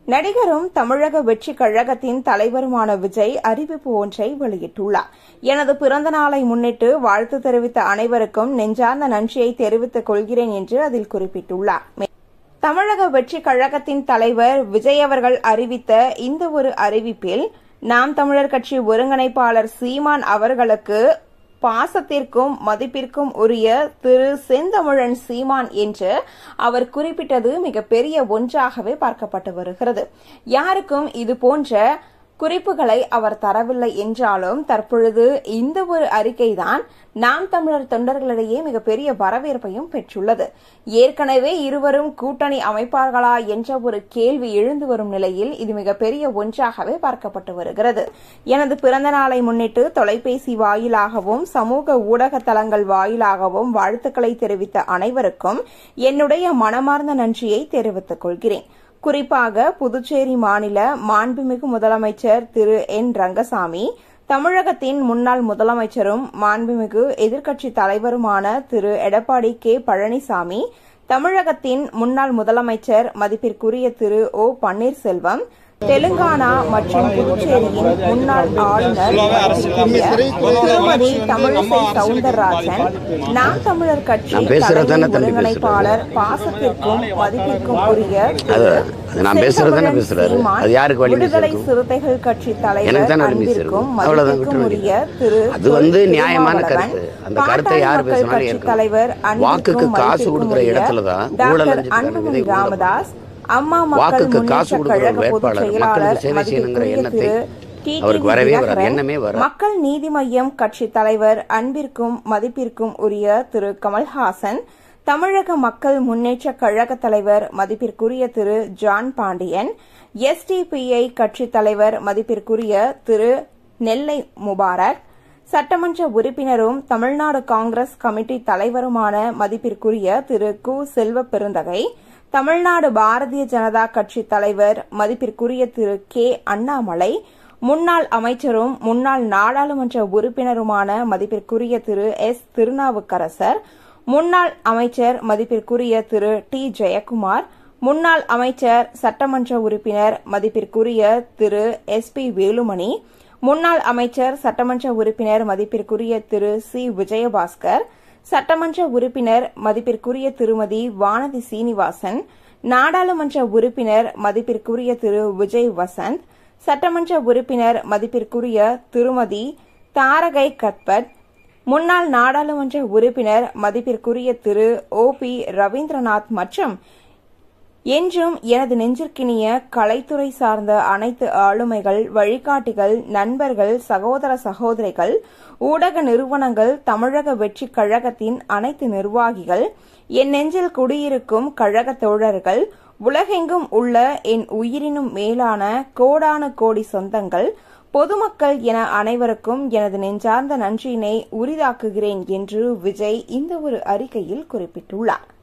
நடிகரும் தமிழக வெற்றி கழகத்தின் தலைவருமான விஜய் அறிவிப்பு ஒன்றை வெளியிட்டுள்ளார் எனது பிறந்த நாளை முன்னிட்டு வாழ்த்து தெரிவித்த அனைவருக்கும் நெஞ்சார்ந்த நன்றியை தெரிவித்துக் கொள்கிறேன் என்று அதில் குறிப்பிட்டுள்ளார் தமிழக வெற்றி கழகத்தின் தலைவர் விஜய் அவர்கள் அறிவித்த இந்த ஒரு அறிவிப்பில் நாம் தமிழர் கட்சி ஒருங்கிணைப்பாளர் சீமான் அவர்களுக்கு பாசத்திற்கும் மதிப்பிற்கும் உரிய திரு செந்தமிழன் சீமான் என்று அவர் குறிப்பிட்டது மிகப்பெரிய ஒன்றாகவே பார்க்கப்பட்டு வருகிறது யாருக்கும் இது போன்ற குறிப்புகளை அவர் தரவில்லை என்றாலும் தற்பொழுது இந்த ஒரு அறிக்கைதான் நாம் தமிழர் தொண்டர்களிடையே மிகப்பெரிய வரவேற்பையும் பெற்றுள்ளது ஏற்கனவே இருவரும் கூட்டணி அமைப்பார்களா என்ற ஒரு கேள்வி எழுந்து வரும் நிலையில் இது மிகப்பெரிய ஒன்றாகவே பார்க்கப்பட்டு வருகிறது எனது பிறந்த நாளை முன்னிட்டு தொலைபேசி வாயிலாகவும் சமூக ஊடக தளங்கள் வாயிலாகவும் வாழ்த்துக்களை தெரிவித்த அனைவருக்கும் என்னுடைய மனமார்ந்த நன்றியை தெரிவித்துக் கொள்கிறேன் குறிப்பாக புதுச்சேரி மாநில மாண்புமிகு முதலமைச்சர் திரு என் ரங்கசாமி தமிழகத்தின் முன்னாள் முதலமைச்சரும் மாண்புமிகு எதிர்க்கட்சித் தலைவருமான திரு எடப்பாடி கே பழனிசாமி தமிழகத்தின் முன்னாள் முதலமைச்சர் மதிப்பிற்குரிய திரு ஓ பன்னீர்செல்வம் தெலுங்கானா மற்றும் புதுச்சேரியின் முன்னாள் ஆளுநர் திருமதி தமிழிசை சவுந்தரராஜன் நாம் தமிழர் கட்சி நான் பேசுறது தானே தம்பி ஒருங்கிணைப்பாளர் பாசத்திற்கும் மதிப்பிற்கும் உரிய அது அது நான் பேசுறது தானே பேசுறாரு அது யாருக்கு வழி விடுதலை பேசுறது சிறுத்தைகள் கட்சி தலைவர் எனக்கு தானே வழி அன்பிற்கும் பேசுறது அவ்வளவுதான் மதிப்பிற்கும் விட்டுருங்க உரிய திரு அது வந்து தொல் நியாயமான திருமாவளவன், கருத்து அந்த கருத்தை யார் பாட்டாளி மக்கள் பேசினாலும் கட்சி ஏற்கணும் தலைவர் அன்பிற்கும் வாக்குக்கு காசு மதிப்பிற்கும் கொடுக்கிற உரிய இடத்துல தான் ஊழல் டாக்டர் அழிஞ்சிட்டு அன்புமணி விதை ஊழல் ராமதாஸ் அம்மா மக்கள் வாக்குக்கு காசு முன்னேற்ற கொடுக்கிற கழக பொதுச் வேட்பாளர் செயலாளர் மக்களுக்கு சேவை செய்யணுங்கிற மதிப்பிற்குரிய எண்ணத்தை திரு டி. அவருக்கு டி. வரவே வராது தினகரன், எண்ணமே வராது மக்கள் நீதி மய்யம் கட்சி தலைவர் அன்பிற்கும் மதிப்பிற்கும் உரிய திரு கமல்ஹாசன் தமிழக மக்கள் முன்னேற்ற கழக தலைவர் மதிப்பிற்குரிய திரு ஜான் பாண்டியன் எஸ்டிபிஐ கட்சி தலைவர் மதிப்பிற்குரிய திரு நெல்லை முபாரக் சட்டமன்ற உறுப்பினரும் தமிழ்நாடு காங்கிரஸ் கமிட்டி தலைவருமான மதிப்பிற்குரிய திரு கு செல்வ பெருந்தகை தமிழ்நாடு பாரதிய ஜனதா கட்சி தலைவர் மதிப்பிற்குரிய திரு கே அண்ணாமலை முன்னாள் அமைச்சரும் முன்னாள் நாடாளுமன்ற உறுப்பினருமான மதிப்பிற்குரிய திரு எஸ் திருநாவுக்கரசர் முன்னாள் அமைச்சர் மதிப்பிற்குரிய திரு டி ஜெயக்குமார் முன்னாள் அமைச்சர் சட்டமன்ற உறுப்பினர் மதிப்பிற்குரிய திரு எஸ் பி வேலுமணி முன்னாள் அமைச்சர் சட்டமன்ற உறுப்பினர் மதிப்பிற்குரிய திரு சி விஜயபாஸ்கர் சட்டமன்ற உறுப்பினர் மதிப்பிற்குரிய திருமதி வானதி சீனிவாசன் நாடாளுமன்ற உறுப்பினர் மதிப்பிற்குரிய திரு விஜய் வசந்த் சட்டமன்ற உறுப்பினர் மதிப்பிற்குரிய திருமதி தாரகை கத்பட் முன்னாள் நாடாளுமன்ற உறுப்பினர் மதிப்பிற்குரிய திரு ஓ பி ரவீந்திரநாத் மற்றும் என்றும் எனது நெஞ்சிற்கினிய கலைத்துறை சார்ந்த அனைத்து ஆளுமைகள் வழிகாட்டிகள் நண்பர்கள் சகோதர சகோதரிகள் ஊடக நிறுவனங்கள் தமிழக வெற்றி கழகத்தின் அனைத்து நிர்வாகிகள் என் நெஞ்சில் குடியிருக்கும் கழக தோழர்கள் உலகெங்கும் உள்ள என் உயிரினும் மேலான கோடான கோடி சொந்தங்கள் பொதுமக்கள் என அனைவருக்கும் எனது நெஞ்சார்ந்த நன்றியினை உரிதாக்குகிறேன் என்று விஜய் இந்த ஒரு அறிக்கையில் குறிப்பிட்டுள்ளார்